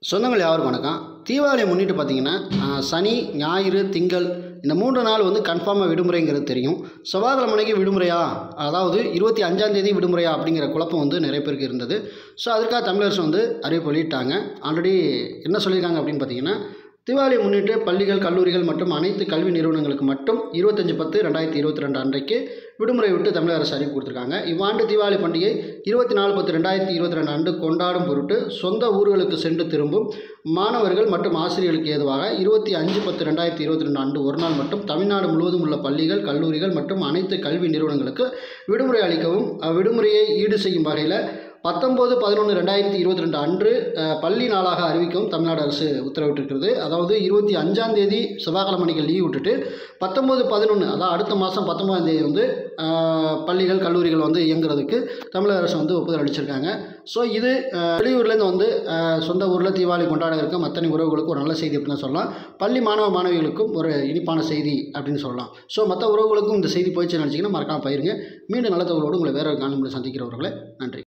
சொந்தங்கள் யாருக்கும் வணக்கம் தீபாவளியை முன்னிட்டு பார்த்தீங்கன்னா ஆஹ், சனி ஞாயிறு திங்கள் இந்த மூன்று நாள் வந்து கன்ஃபார்மாக விடுமுறைங்கிறது தெரியும் செவ்வாய்க்கிழமைக்கு விடுமுறையா அதாவது இருபத்தி அஞ்சாந்தேதி விடுமுறையா அப்படிங்கிற குழப்பம் வந்து நிறைய பேருக்கு இருந்தது ஸோ அதுக்காக தமிழரசு வந்து அறிவிப்பு வெளியிட்டாங்க ஆல்ரெடி என்ன சொல்லியிருக்காங்க அப்படின்னு பார்த்தீங்கன்னா தீபாவளியை முன்னிட்டு பள்ளிகள் கல்லூரிகள் மற்றும் அனைத்து கல்வி நிறுவனங்களுக்கு மட்டும் இருபத்தஞ்சு பத்து ரெண்டாயிரத்தி இருபத்தி ரெண்டு அன்றைக்கு விடுமுறை விட்டு தமிழக அரசு அறிவிப்பு கொடுத்துருக்காங்க இவ்வாண்டு தீபாவளி பண்டிகை இருபத்தி நாலு பத்து ரெண்டாயிரத்தி இருபத்தி ரெண்டு ஆண்டு கொண்டாடும் பொருட்டு சொந்த ஊர்களுக்கு சென்று திரும்பும் மாணவர்கள் மற்றும் ஆசிரியர்களுக்கு ஏதுவாக இருபத்தி அஞ்சு பத்து ரெண்டாயிரத்தி இருபத்தி ரெண்டு ஆண்டு ஒரு நாள் மட்டும் தமிழ்நாடு முழுவதும் உள்ள பள்ளிகள் கல்லூரிகள் மற்றும் அனைத்து கல்வி நிறுவனங்களுக்கு விடுமுறை அளிக்கவும் அவ்விடுமுறையை ஈடு செய்யும் வகையில் பத்தொம்போது பதினொன்று ரெண்டாயிரத்தி இருபத்தி ரெண்டு அன்று அஹ், பள்ளி நாளாக அறிவிக்கவும் தமிழ்நாடு அரசு உத்தரவிட்டிருக்கிறது அதாவது இருபத்தி அஞ்சாம் தேதி செவ்வாய்க்கிழமை அன்னைக்கு லீவ் விட்டுட்டு பத்தொம்போது பதினொன்று அதாவது அடுத்த மாதம் பத்தொன்பதாம் தேதி வந்து அஹ், பள்ளிகள் கல்லூரிகள் வந்து இயங்குறதுக்கு தமிழக அரசு வந்து ஒப்புதல் அளிச்சிருக்காங்க ஸோ இது அஹ், வெளியூர்லேருந்து வந்து அஹ், சொந்த ஊரில் தீபாவளி கொண்டாட இருக்க அத்தனை உறவுகளுக்கும் ஒரு நல்ல செய்தி அப்படின்னு சொல்லலாம் பள்ளி மாணவ மாணவிகளுக்கும் ஒரு இனிப்பான செய்தி அப்படின்னு சொல்லலாம் ஸோ மற்ற உறவுகளுக்கும் இந்த செய்தி போயிடுச்சு நினச்சிங்கன்னா மறக்காமல் பயிருங்க மீண்டும் நல்ல தகவலோடு உங்களை வேற ஒரு காலம் சந்திக்கிறவர்களே நன்றி